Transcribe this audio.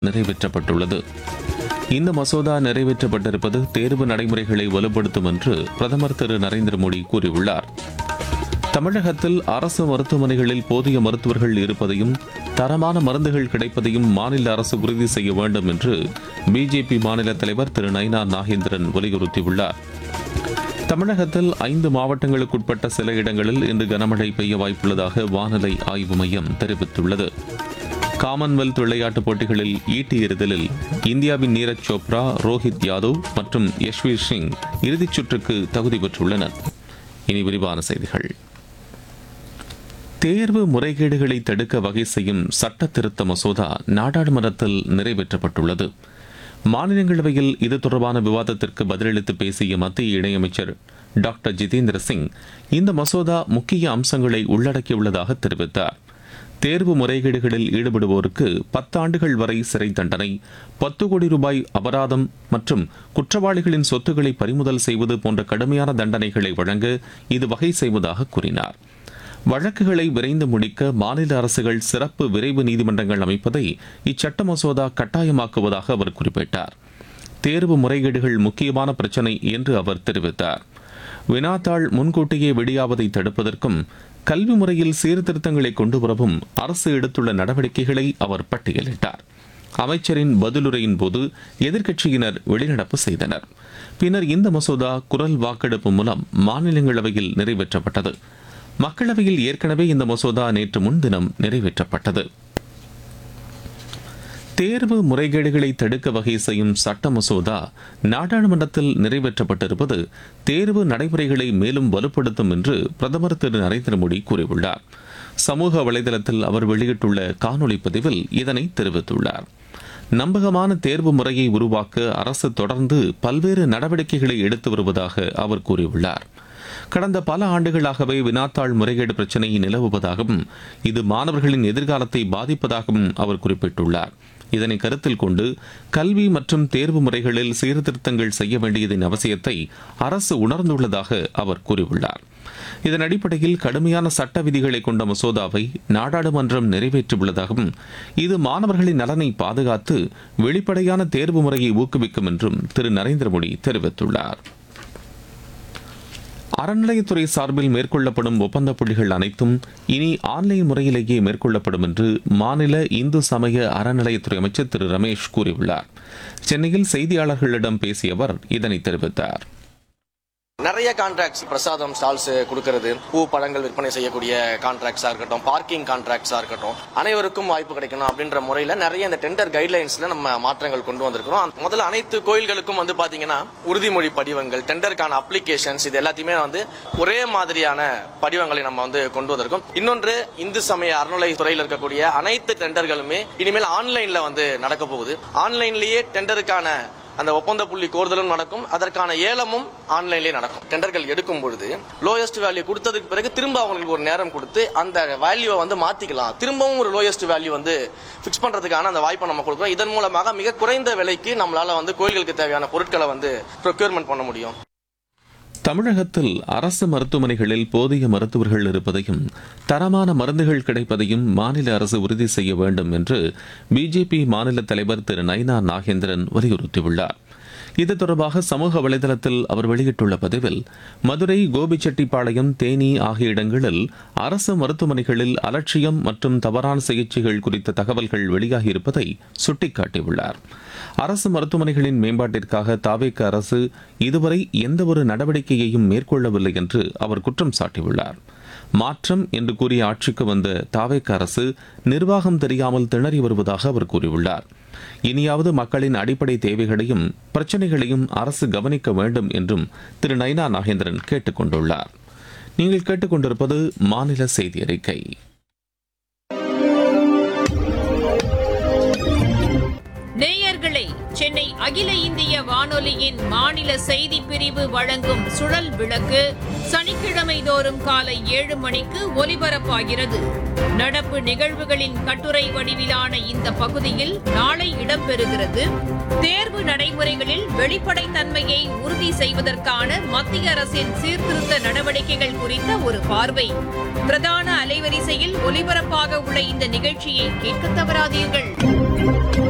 நிறைவேற்றப்பட்டுள்ளது இந்த மசோதா நிறைவேற்றப்பட்டிருப்பது தேர்வு நடைமுறைகளை வலுப்படுத்தும் என்று பிரதமர் திரு நரேந்திர மோடி கூறியுள்ளார் தமிழகத்தில் அரசு மருத்துவமனைகளில் போதிய மருத்துவர்கள் இருப்பதையும் தரமான மருந்துகள் கிடைப்பதையும் மாநில அரசு உறுதி செய்ய வேண்டும் என்று பிஜேபி மாநில தலைவர் திரு நைனா நாகேந்திரன் வலியுறுத்தியுள்ளார் தமிழகத்தில் ஐந்து மாவட்டங்களுக்குட்பட்ட சில இடங்களில் இன்று கனமழை பெய்ய வாய்ப்புள்ளதாக வானிலை ஆய்வு மையம் தெரிவித்துள்ளது காமன்வெல்த் விளையாட்டுப் போட்டிகளில் ஈட்டி எறிதலில் இந்தியாவின் நீரஜ் சோப்ரா ரோஹித் யாதவ் மற்றும் யஷ்வீர் சிங் இறுதிச் சுற்றுக்கு தகுதி பெற்றுள்ளனர் இனி விரிவான செய்திகள் தேர்வு முறைகேடுகளை தடுக்க வகை செய்யும் சட்ட திருத்த மசோதா நாடாளுமன்றத்தில் நிறைவேற்றப்பட்டுள்ளது மாநிலங்களவையில் இது தொடர்பான விவாதத்திற்கு பதிலளித்து பேசிய மத்திய இணையமைச்சர் டாக்டர் ஜிதேந்திர சிங் இந்த மசோதா முக்கிய அம்சங்களை உள்ளடக்கியுள்ளதாக தெரிவித்தார் தேர்வு முறைகேடுகளில் ஈடுபடுவோருக்கு பத்தாண்டுகள் வரை சிறை தண்டனை பத்து கோடி ரூபாய் அபராதம் மற்றும் குற்றவாளிகளின் சொத்துக்களை பறிமுதல் செய்வது போன்ற கடுமையான தண்டனைகளை வழங்க இது வகை செய்வதாக கூறினார் வழக்குகளை விரைந்து முடிக்க மாநில அரசுகள் சிறப்பு விரைவு நீதிமன்றங்கள் அமைப்பதை இச்சட்ட மசோதா கட்டாயமாக்குவதாக அவர் குறிப்பிட்டார் தேர்வு முறைகேடுகள் முக்கியமான பிரச்சினை என்று அவர் தெரிவித்தார் வினாத்தாள் முன்கூட்டியே வெடியாவதை தடுப்பதற்கும் கல்வி முறையில் சீர்திருத்தங்களை கொண்டு வரவும் அரசு எடுத்துள்ள நடவடிக்கைகளை அவர் பட்டியலிட்டார் அமைச்சரின் பதிலுரையின் போது எதிர்க்கட்சியினர் வெளிநடப்பு செய்தனர் பின்னர் இந்த மசோதா குரல் வாக்கெடுப்பு மூலம் மாநிலங்களவையில் நிறைவேற்றப்பட்டது மக்களவையில் ஏற்கனவே இந்த மசோதா நேற்று முன்தினம் நிறைவேற்றப்பட்டது தேர்வு முறைகேடுகளை தடுக்க வகை செய்யும் சட்ட மசோதா நாடாளுமன்றத்தில் நிறைவேற்றப்பட்டிருப்பது தேர்வு நடைமுறைகளை மேலும் வலுப்படுத்தும் என்று பிரதமர் திரு நரேந்திர மோடி கூறியுள்ளார் சமூக வலைதளத்தில் அவர் வெளியிட்டுள்ள காணொலி பதிவில் இதனை தெரிவித்துள்ளார் நம்பகமான தேர்வு முறையை உருவாக்க அரசு தொடர்ந்து பல்வேறு நடவடிக்கைகளை எடுத்து வருவதாக அவர் கூறியுள்ளார் கடந்த பல ஆண்டுகளாகவே வினாத்தாள் முறைகேடு பிரச்சினை நிலவுவதாகவும் இது மாணவர்களின் எதிர்காலத்தை பாதிப்பதாகவும் அவர் குறிப்பிட்டுள்ளார் இதனை கருத்தில் கொண்டு கல்வி மற்றும் தேர்வு முறைகளில் சீர்திருத்தங்கள் செய்ய வேண்டியதன் அவசியத்தை அரசு உணர்ந்துள்ளதாக அவர் கூறியுள்ளார் இதன் அடிப்படையில் கடுமையான சட்ட விதிகளை கொண்ட மசோதாவை நாடாளுமன்றம் நிறைவேற்றியுள்ளதாகவும் இது மாணவர்களின் நலனை பாதுகாத்து வெளிப்படையான தேர்வு முறையை ஊக்குவிக்கும் என்றும் திரு நரேந்திர மோடி தெரிவித்துள்ளார் அறநிலையத்துறை சார்பில் மேற்கொள்ளப்படும் ஒப்பந்த புள்ளிகள் அனைத்தும் இனி ஆன்லைன் முறையிலேயே மேற்கொள்ளப்படும் என்று மாநில இந்து சமய அறநிலையத்துறை அமைச்சர் திரு ரமேஷ் கூறியுள்ளார் சென்னையில் செய்தியாளர்களிடம் பேசிய அவர் இதனை தெரிவித்தார் நிறைய கான்ட்ராக்ட்ஸ் பிரசாதம் ஸ்டால்ஸ் கொடுக்கறது பூ பழங்கள் விற்பனை செய்யக்கூடிய கான்ட்ராக்ட்ஸா இருக்கட்டும் பார்க்கிங் கான்ட்ராக்ட்ஸா இருக்கட்டும் அனைவருக்கும் வாய்ப்பு கிடைக்கணும் அப்படின்ற முறையில நிறைய இந்த டெண்டர் கைட்லைன்ஸ்ல நம்ம மாற்றங்கள் கொண்டு வந்திருக்கிறோம் அந்த- முதல்ல அனைத்து கோயில்களுக்கும் வந்து பாத்தீங்கன்னா உறுதிமொழி படிவங்கள் டெண்டருக்கான அப்ளிகேஷன்ஸ் இது எல்லாத்தையுமே வந்து ஒரே மாதிரியான படிவங்களை நம்ம வந்து கொண்டு வந்திருக்கோம் இன்னொன்று இந்து சமய அறநிலை துறையில் இருக்கக்கூடிய அனைத்து டெண்டர்களுமே இனிமேல் ஆன்லைன்ல வந்து நடக்க போகுது ஆன்லைன்லயே டெண்டருக்கான அந்த ஒப்பந்த புள்ளி கோருதலும் நடக்கும் அதற்கான ஏலமும் ஆன்லைன்லேயே நடக்கும் டெண்டர்கள் எடுக்கும் பொழுது லோயஸ்ட் வேல்யூ கொடுத்ததுக்கு பிறகு திரும்ப அவங்களுக்கு ஒரு நேரம் கொடுத்து அந்த வேல்யூவை வந்து மாத்திக்கலாம் திரும்பவும் ஒரு லோயஸ்ட் வேல்யூ வந்து ஃபிக்ஸ் பண்றதுக்கான அந்த வாய்ப்பை நம்ம கொடுக்குறோம் இதன் மூலமாக மிக குறைந்த விலைக்கு நம்மளால வந்து கோயில்களுக்கு தேவையான பொருட்களை வந்து ப்ரொக்யூர்மெண்ட் பண்ண முடியும் தமிழகத்தில் அரசு மருத்துவமனைகளில் போதிய மருத்துவர்கள் இருப்பதையும் தரமான மருந்துகள் கிடைப்பதையும் மாநில அரசு உறுதி செய்ய வேண்டும் என்று பிஜேபி மாநில தலைவர் திரு நைனா நாகேந்திரன் வலியுறுத்தியுள்ளார் இது தொடர்பாக சமூக வலைதளத்தில் அவர் வெளியிட்டுள்ள பதிவில் மதுரை கோபிச்செட்டிப்பாளையம் தேனி ஆகிய இடங்களில் அரசு மருத்துவமனைகளில் அலட்சியம் மற்றும் தவறான சிகிச்சைகள் குறித்த தகவல்கள் வெளியாகியிருப்பதை சுட்டிக்காட்டியுள்ளார் அரசு மருத்துவமனைகளின் மேம்பாட்டிற்காக தாவேக்க அரசு இதுவரை எந்தவொரு நடவடிக்கையையும் மேற்கொள்ளவில்லை என்று அவர் குற்றம் சாட்டியுள்ளார் மாற்றம் என்று கூறிய ஆட்சிக்கு வந்த தாவேக்க அரசு நிர்வாகம் தெரியாமல் திணறி வருவதாக அவர் கூறியுள்ளார் இனியாவது மக்களின் அடிப்படை தேவைகளையும் பிரச்சனைகளையும் அரசு கவனிக்க வேண்டும் என்றும் திரு நைனா நாகேந்திரன் கேட்டுக் கொண்டுள்ளார் நீங்கள் கேட்டுக்கொண்டிருப்பது மாநில செய்தி அறிக்கை நேயர்களே சென்னை அகில இந்திய வானொலியின் மாநில செய்தி பிரிவு வழங்கும் சுழல் விளக்கு சனிக்கிழமை தோறும் காலை ஏழு மணிக்கு ஒலிபரப்பாகிறது நடப்பு நிகழ்வுகளின் கட்டுரை வடிவிலான இந்த பகுதியில் நாளை இடம்பெறுகிறது தேர்வு நடைமுறைகளில் வெளிப்படைத்தன்மையை உறுதி செய்வதற்கான மத்திய அரசின் சீர்திருத்த நடவடிக்கைகள் குறித்த ஒரு பார்வை பிரதான அலைவரிசையில் ஒலிபரப்பாக உள்ள இந்த நிகழ்ச்சியை கேட்க தவறாதீர்கள்